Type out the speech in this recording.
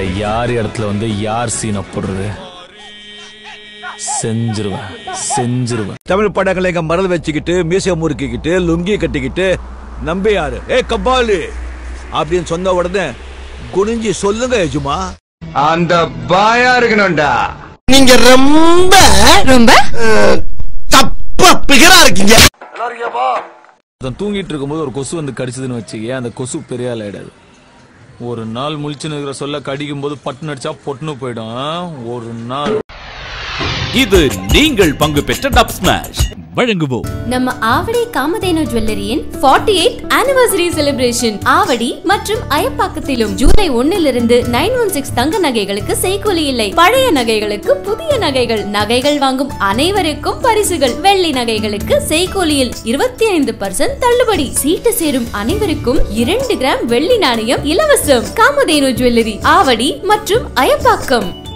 யார் இடத்துல வந்து யார் சீனை போடுறது செஞ்சிருவேன் செஞ்சிருவேன் தமிழ் படங்களை எங்க மறந்து வச்சுக்கிட்டு மீசை முறுக்கிக்கிட்டு லுங்கி கட்டிக்கிட்டு நம்பியாரு ஏ கபாலு அப்படின்னு சொன்ன உடனே குனிஞ்சி சொல்லுங்க எஜுமா அந்த பாயா இருக்கணும்டா நீங்க ரொம்ப ரொம்ப தப்பா பிகரா இருக்கீங்க ஒருத்தன் தூங்கிட்டு இருக்கும்போது ஒரு கொசு வந்து கடிச்சதுன்னு வச்சுக்க அந்த கொசு பெரிய ஆள் ஆயிடாது ஒரு நாள் முழிச்சுன்னு இருக்கிற சொல்ல கடிக்கும் போது பட்டுன்னு அடிச்சா பொட்டுன்னு போயிடும் ஒரு நாள் இது நீங்கள் பங்கு பெற்ற டப் ஸ்மாஷ் வழங்குவோம் நம்ம ஆவடி காமதேனு ஜுவல்லரியின் 48th eight anniversary celebration Avadi மற்றும் அயப்பாக்கத்திலும் ஜூலை ஒன்னிலிருந்து நைன் ஒன் சிக்ஸ் தங்க நகைகளுக்கு செய்கூலி இல்லை பழைய நகைகளுக்கு புதிய நகைகள் நகைகள் வாங்கும் அனைவருக்கும் பரிசுகள் வெள்ளி நகைகளுக்கு செய்கூலியில் இருபத்தி ஐந்து பர்சன்ட் தள்ளுபடி சீட்டு சேரும் அனைவருக்கும் இரண்டு கிராம் வெள்ளி நாணயம் இலவசம் காமதேனு ஜுவல்லரி ஆவடி மற்றும் அயப்பாக்கம்